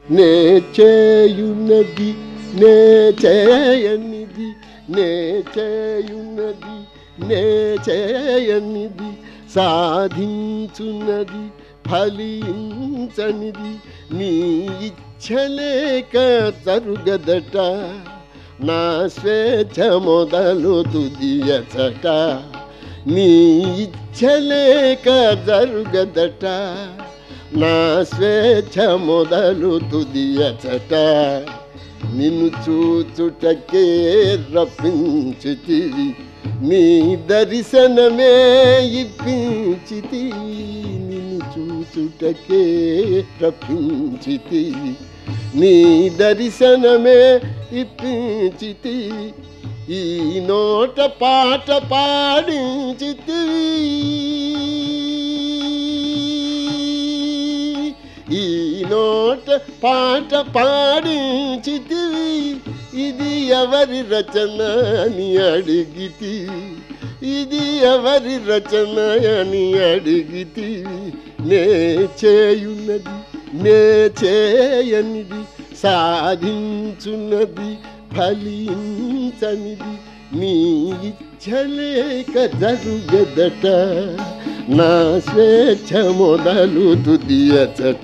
నే చేయున్నది నే చేయనిది నే చేయున్నది నే చేయనిది సాధించున్నది ఫలించనిది నీ ఇచ్చలేక జరుగదట నా స్వేచ్ఛ మొదలు తుదియచట నీ ఇచ్చలేక జరుగదట నా స్వేచ్ఛ మొదలు తుదియచట నిన్ను చూచుటకే రప్పించితివి నీ దర్శనమే ఇప్పించితివి నిన్ను చూచుటకే రప్పించితివి నీ దర్శనమే ఇప్పించితివి ఈ నోట పాట పాడించితివి ఈ నోట పాట పాడించితివి ఇది ఎవరి రచన అని అడిగితివి ఇది ఎవరి రచన అని అడిగితివి నే చేయున్నది నే చేయనిది సాధించున్నది ఫలించనిది నీ ఇచ్చలేక జరుగదట నా స్వేచ్ఛ మొదలు తుదియచట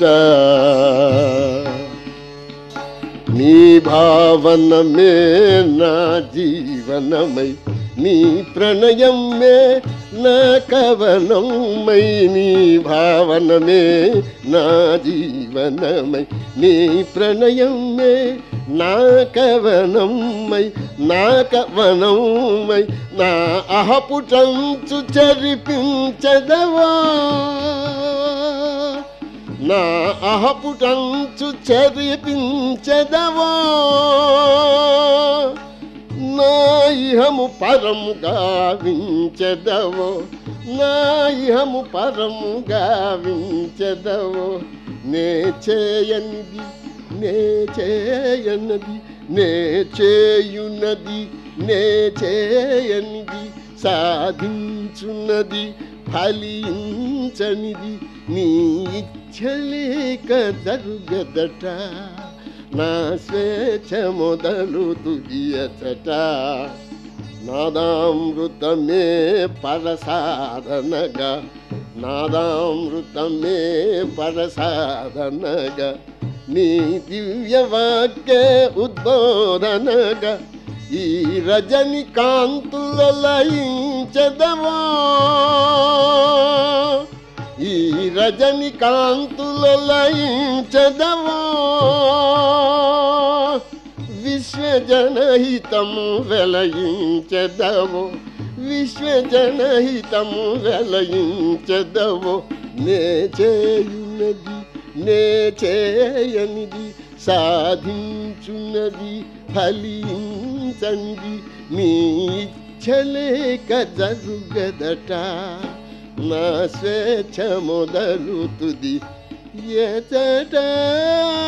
నీ భావనమే నా జీవనమై నీ ప్రణయమే నా కవనమై నీ భావనమే నా జీవనమై నీ ప్రణయమే నా కవనమై నా కవనమై నా అహపుటంచు చరిపించదవా నా అహపుటంచు చరిపించదవా నా ఇహము పరము గావించదవో నా ఇహము పరము గావించదవో నే చేయనిది నే చేయనది నే చేయున్నది నే చేయనిది సాధించున్నది ఫలించనిది నీ ఇచ్చలేక జరుగదట నా స్వేచ్ఛ మొదలు తుదియచట నాదామృతమే పరసాధనగా నాదామృతమే పరసాధనగా నీ దివ్యవాక్య ఉద్బోధనగా ఈ రజని కాంతుల లయించదవా ఈ రజని కాంతుల లయించదవా విశ్వజనహితము వెలయించదవు విశ్వజనహితము వెలయించదవు నే చేయున్నది నే చేయనిది సాధించున్నది ఫలించనిది మీ ఇచ్చలేక జరుగదట నా స్వేచ్ఛ మొదలు తుది ఎచట